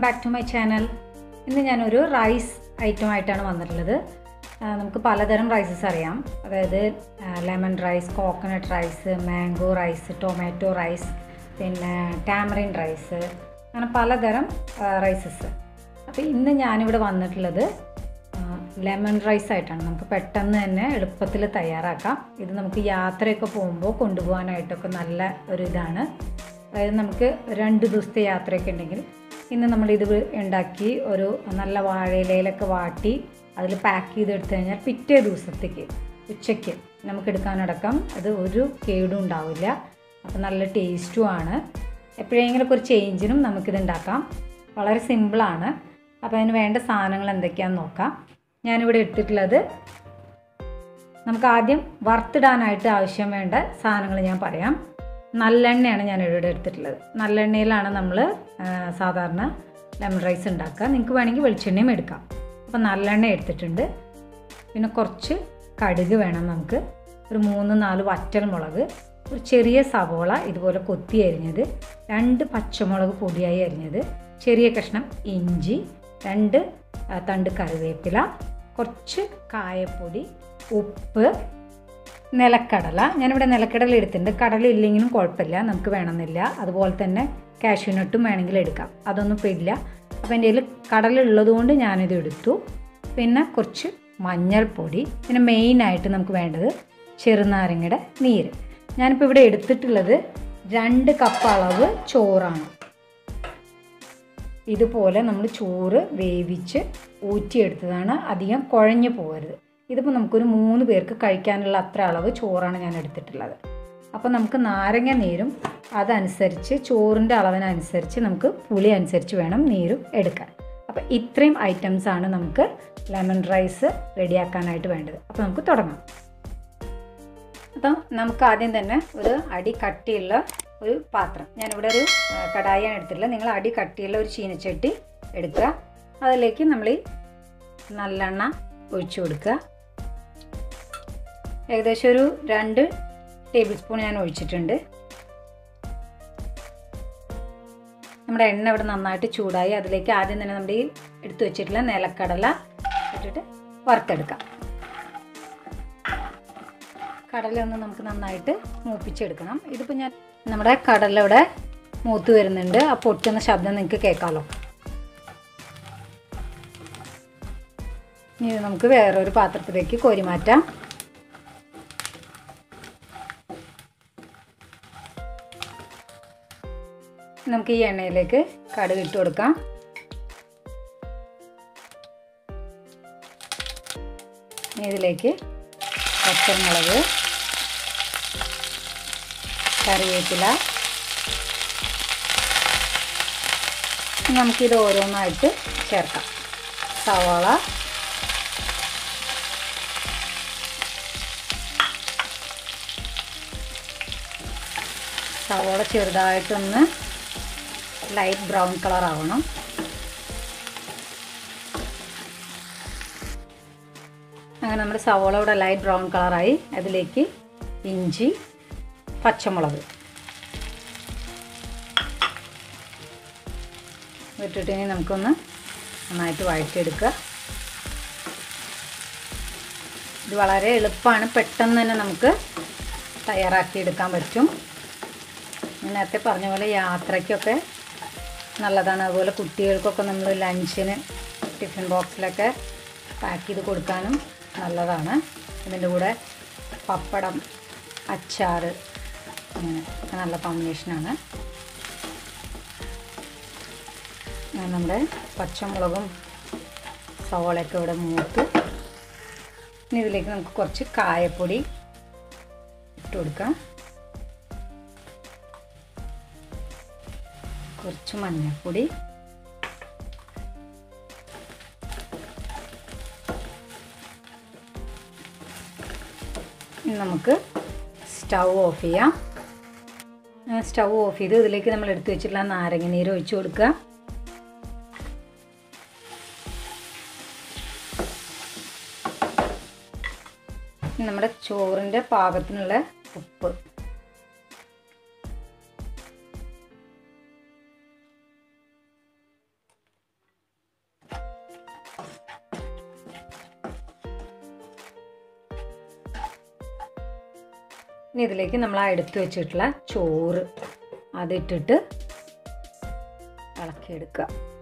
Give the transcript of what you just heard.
back to my channel ഇന്ന് ഞാനൊരു rice item ആയിട്ടാണ് വന്നിട്ടുള്ളത് ആ, നമുക്ക് പലതരം റൈസസ് അറിയാം അതായത് lemon rice coconut rice mango rice tomato rice പിന്നെ ടാമറിൻ റൈസ് അങ്ങനെ പലതരം റൈസസ് അപ്പോൾ ഇന്ന് ഞാനിവിടെ വന്നിട്ടുള്ളത് ലെമൺ റൈസ് ആയിട്ടാണ് നമുക്ക് പെട്ടെന്ന് തന്നെ എളുപ്പത്തിൽ തയ്യാറാക്കാം ഇത് നമുക്ക് യാത്രയൊക്കെ പോകുമ്പോൾ കൊണ്ടുപോകാനായിട്ടൊക്കെ നല്ല ഒരു ഇതാണ് അതായത് നമുക്ക് രണ്ട് ദിവസത്തെ യാത്രയൊക്കെ ഉണ്ടെങ്കിൽ ഇന്ന് നമ്മൾ ഇത് ഉണ്ടാക്കി ഒരു നല്ല വാഴയിലയിലൊക്കെ വാട്ടി അതിൽ പാക്ക് ചെയ്തെടുത്തു കഴിഞ്ഞാൽ പിറ്റേ ദിവസത്തേക്ക് ഉച്ചയ്ക്ക് നമുക്ക് എടുക്കാനടക്കം അത് ഒരു കേടും ഉണ്ടാവില്ല അപ്പോൾ നല്ല ടേസ്റ്റും ആണ് എപ്പോഴെങ്കിലുമൊക്കെ ഒരു ചേഞ്ചിനും നമുക്കിത് ഉണ്ടാക്കാം വളരെ സിമ്പിളാണ് അപ്പോൾ അതിന് വേണ്ട സാധനങ്ങൾ എന്തൊക്കെയാണെന്ന് നോക്കാം ഞാനിവിടെ എടുത്തിട്ടുള്ളത് നമുക്ക് ആദ്യം വറുത്തിടാനായിട്ട് ആവശ്യം വേണ്ട സാധനങ്ങൾ ഞാൻ പറയാം നല്ലെണ്ണയാണ് ഞാൻ ഇവിടെ എടുത്തിട്ടുള്ളത് നല്ലെണ്ണയിലാണ് നമ്മൾ സാധാരണ ലെമൺ റൈസ് ഉണ്ടാക്കുക നിങ്ങൾക്ക് വേണമെങ്കിൽ വെളിച്ചെണ്ണയും എടുക്കാം അപ്പോൾ നല്ലെണ്ണ എടുത്തിട്ടുണ്ട് പിന്നെ കുറച്ച് കടുക് വേണം നമുക്ക് ഒരു മൂന്ന് നാല് വറ്റൽ മുളക് ഒരു ചെറിയ സവോള ഇതുപോലെ കൊത്തി അരിഞ്ഞത് രണ്ട് പച്ചമുളക് പൊടിയായി അരിഞ്ഞത് ചെറിയ കഷ്ണം ഇഞ്ചി രണ്ട് ആ, തണ്ട് കറിവേപ്പില കുറച്ച് കായപ്പൊടി ഉപ്പ് നിലക്കടല ഞാനിവിടെ നിലക്കടല എടുത്തിട്ടുണ്ട് കടല ഇല്ലെങ്കിലും കുഴപ്പമില്ല നമുക്ക് വേണമെന്നില്ല അതുപോലെ തന്നെ കാഷ്യൂനട്ടും വേണമെങ്കിൽ എടുക്കാം അതൊന്നും പെടില്ല അപ്പോൾ എൻ്റെ കയ്യിൽ കടല ഉള്ളതുകൊണ്ട് ഞാനിത് എടുത്തു പിന്നെ കുറച്ച് മഞ്ഞൾപ്പൊടി പിന്നെ മെയിനായിട്ട് നമുക്ക് വേണ്ടത് ചെറുനാരങ്ങയുടെ നീര് ഞാനിപ്പോൾ ഇവിടെ എടുത്തിട്ടുള്ളത് രണ്ട് കപ്പ് അളവ് ചോറാണ് ഇതുപോലെ നമ്മൾ ചോറ് വേവിച്ച് ഊറ്റിയെടുത്തതാണ് അധികം കുഴഞ്ഞു പോകരുത് ഇതിപ്പോൾ നമുക്കൊരു മൂന്ന് പേർക്ക് കഴിക്കാനുള്ള അത്ര അളവ് ചോറാണ് ഞാൻ എടുത്തിട്ടുള്ളത് അപ്പോൾ നമുക്ക് നാരങ്ങ നീരും അതനുസരിച്ച് ചോറിൻ്റെ അളവിനനുസരിച്ച് നമുക്ക് പുളി അനുസരിച്ച് വേണം നീരും എടുക്കാൻ അപ്പോൾ ഇത്രയും items ആണ് നമുക്ക് ലെമൺ റൈസ് റെഡിയാക്കാനായിട്ട് വേണ്ടത് അപ്പോൾ നമുക്ക് തുടങ്ങാം അപ്പം നമുക്ക് ആദ്യം തന്നെ ഒരു അടി കട്ടിയുള്ള ഒരു പാത്രം ഞാനിവിടെ ഒരു ആ, കടായിയാണ് എടുത്തിട്ടുള്ളത് നിങ്ങൾ അടി കട്ടിയുള്ള ഒരു ചീനച്ചട്ടി എടുക്കുക അതിലേക്ക് നമ്മൾ ഈ നല്ലെണ്ണ ഒഴിച്ചു കൊടുക്കുക ഏകദേശം ഒരു രണ്ട് ടേബിൾ സ്പൂൺ ഞാൻ ഒഴിച്ചിട്ടുണ്ട് നമ്മുടെ എണ്ണ ഇവിടെ നന്നായിട്ട് ചൂടായി അതിലേക്ക് ആദ്യം തന്നെ നമ്മുടെ ഈ എടുത്തു വെച്ചിട്ടുള്ള നിലക്കടല ഇട്ടിട്ട് വറുത്തെടുക്കാം കടല ഒന്ന് നമുക്ക് നന്നായിട്ട് മൂപ്പിച്ചെടുക്കണം ഇതിപ്പോൾ ഞാൻ നമ്മുടെ കടല ഇവിടെ മൂത്ത് വരുന്നുണ്ട് ആ പൊട്ടുന്ന ശബ്ദം നിങ്ങൾക്ക് കേൾക്കാമല്ലോ ഇനി ഇത് നമുക്ക് വേറൊരു പാത്രത്തിലേക്ക് കോരി മാറ്റാം നമുക്ക് ഈ എണ്ണയിലേക്ക് കടുക് ഇട്ട് കൊടുക്കാം ഇനി ഇതിലേക്ക് പച്ചമുളക് കറിവേപ്പില ഇനി നമുക്കിത് ഓരോന്നായിട്ട് ചേർക്കാം സവാള സവാള ചെറുതായിട്ടൊന്ന് ലൈറ്റ് ബ്രൗൺ കളർ ആവണം അങ്ങനെ നമ്മുടെ സവോള ഇവിടെ ലൈറ്റ് ബ്രൗൺ കളറായി അതിലേക്ക് ഇഞ്ചി പച്ചമുളക് ഇട്ടിട്ട് ഇനി നമുക്കൊന്ന് നന്നായിട്ട് വഴറ്റിയെടുക്കുക ഇത് വളരെ എളുപ്പമാണ് പെട്ടെന്ന് തന്നെ നമുക്ക് തയ്യാറാക്കി എടുക്കാൻ പറ്റും ഞാൻ നേരത്തെ പറഞ്ഞ പോലെ യാത്രയ്ക്കൊക്കെ നല്ലതാണ് അതുപോലെ കുട്ടികൾക്കൊക്കെ നമ്മൾ ലഞ്ചിന് ടിഫിൻ ബോക്സിലൊക്കെ പാക്ക് ചെയ്ത് കൊടുക്കാനും നല്ലതാണ് ഇതിൻ്റെ കൂടെ പപ്പടം അച്ചാർ അങ്ങനെ ഒക്കെ നല്ല കോമ്പിനേഷനാണ് അങ്ങനെ നമ്മുടെ പച്ചമുളകും സവോളയൊക്കെ ഇവിടെ മൂത്ത് ഇനി ഇതിലേക്ക് നമുക്ക് കുറച്ച് കായപ്പൊടി ഇട്ട് കൊടുക്കാം കുറച്ച് മഞ്ഞൾപ്പൊടി ഇനി നമുക്ക് സ്റ്റൗ ഓഫ് ചെയ്യാം സ്റ്റൗ ഓഫ് ചെയ്ത് ഇതിലേക്ക് നമ്മൾ എടുത്തു വെച്ചിട്ടുള്ള നാരങ്ങ നീര് ഒഴിച്ചു കൊടുക്കുക ഇനി നമ്മുടെ ചോറിൻ്റെ പാകത്തിനുള്ള ഉപ്പ് ഇനി ഇതിലേക്ക് നമ്മൾ ആ എടുത്തു വെച്ചിട്ടുള്ള ചോറ് അതിട്ടിട്ട് ഇളക്കിയെടുക്കുക